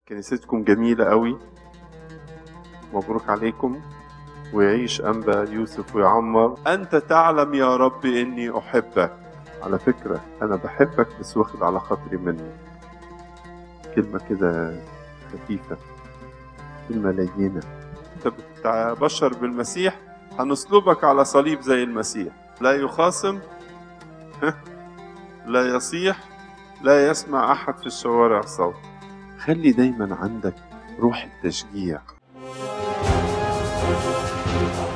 كنيستكم جميلة قوي مبروك عليكم ويعيش أنبا يوسف ويعمر أنت تعلم يا رب إني أحبك على فكرة أنا بحبك بس واخد على خاطري منك كلمة كده خفيفة كلمة لينة أنت بتبشر بالمسيح هنصلبك على صليب زي المسيح لا يخاصم لا يصيح لا يسمع أحد في الشوارع صوت خلي دايما عندك روح التشجيع